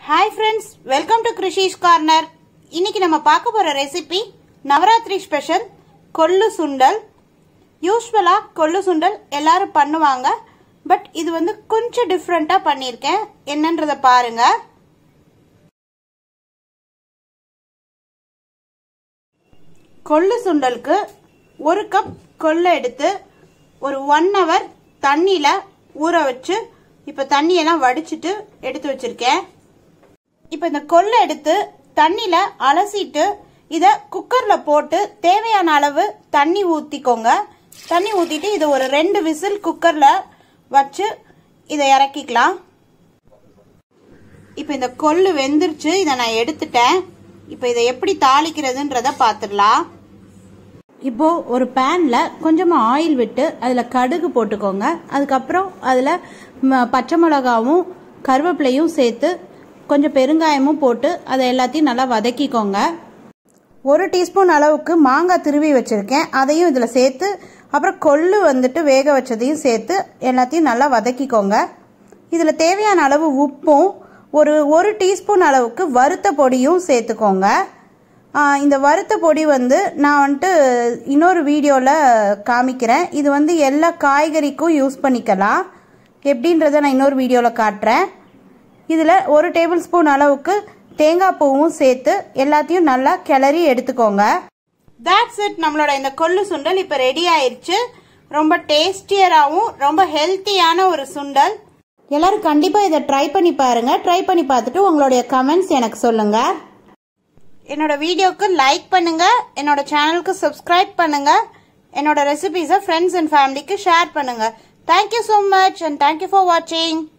hi friends welcome to Krishi's corner இன்னைக்கு நம்ம பார்க்க போற ரெசிபி நவராத்திரி ஸ்பெஷல் கொள்ளு சுண்டல் யூஸ்வலா கொள்ளு சுண்டல் எல்லாரும் பண்ணுவாங்க பட் இது வந்து கொஞ்சம் டிஃப்ரெண்டா பண்ணியிருக்கேன் என்னன்றத பாருங்க கொள்ளு சுண்டலுக்கு ஒரு கப் கொள்ளை எடுத்து ஒரு ஒன் ஹவர் தண்ணியில் ஊற வச்சு இப்போ தண்ணியெல்லாம் வடிச்சிட்டு எடுத்து வச்சிருக்கேன் இப்போ இந்த கொள்ளை எடுத்து தண்ணியில் அலசிட்டு இதை குக்கரில் போட்டு தேவையான அளவு தண்ணி ஊற்றிக்கோங்க தண்ணி ஊற்றிட்டு இதை ஒரு ரெண்டு விசில் குக்கரில் வச்சு இதை இறக்கிக்கலாம் இப்போ இந்த கொள்ளு வெந்துருச்சு இதை நான் எடுத்துட்டேன் இப்போ இதை எப்படி தாளிக்கிறதுன்றத பார்த்துடலாம் இப்போ ஒரு பேனில் கொஞ்சமாக ஆயில் விட்டு அதில் கடுகு போட்டுக்கோங்க அதுக்கப்புறம் அதில் பச்சை மிளகாவும் கருவேப்பிலையும் சேர்த்து கொஞ்சம் பெருங்காயமும் போட்டு அதை எல்லாத்தையும் நல்லா வதக்கிக்கோங்க ஒரு டீஸ்பூன் அளவுக்கு மாங்காய் திருவி வச்சுருக்கேன் அதையும் இதில் சேர்த்து அப்புறம் கொள்ளு வந்துட்டு வேக வச்சதையும் சேர்த்து எல்லாத்தையும் நல்லா வதக்கிக்கோங்க இதில் தேவையான அளவு உப்பும் ஒரு ஒரு டீஸ்பூன் அளவுக்கு வறுத்த பொடியும் சேர்த்துக்கோங்க இந்த வறுத்த பொடி வந்து நான் வந்துட்டு இன்னொரு வீடியோவில் காமிக்கிறேன் இது வந்து எல்லா காய்கறிக்கும் யூஸ் பண்ணிக்கலாம் எப்படின்றத நான் இன்னொரு வீடியோவில் காட்டுறேன் இதில் ஒரு டேபிள் ஸ்பூன் அளவுக்கு தேங்காய் பூவும் சேர்த்து எல்லாத்தையும் நல்லா கிளறி எடுத்துக்கோங்க தட்ஸ் இட் நம்மளோட இந்த கொள்ளு சுண்டல் இப்போ ரெடி ஆயிடுச்சு ரொம்ப டேஸ்டியராகவும் ரொம்ப ஹெல்த்தியான ஒரு சுண்டல் எல்லாரும் கண்டிப்பாக இதை ட்ரை பண்ணி பாருங்க ட்ரை பண்ணி பார்த்துட்டு உங்களுடைய கமெண்ட்ஸ் எனக்கு சொல்லுங்க என்னோட வீடியோக்கு லைக் பண்ணுங்க என்னோட சேனலுக்கு சப்ஸ்கிரைப் பண்ணுங்க என்னோட ரெசிபிஸை ஃப்ரெண்ட்ஸ் அண்ட் ஃபேமிலிக்கு ஷேர் பண்ணுங்க thank you so much and thank you for வாட்சிங்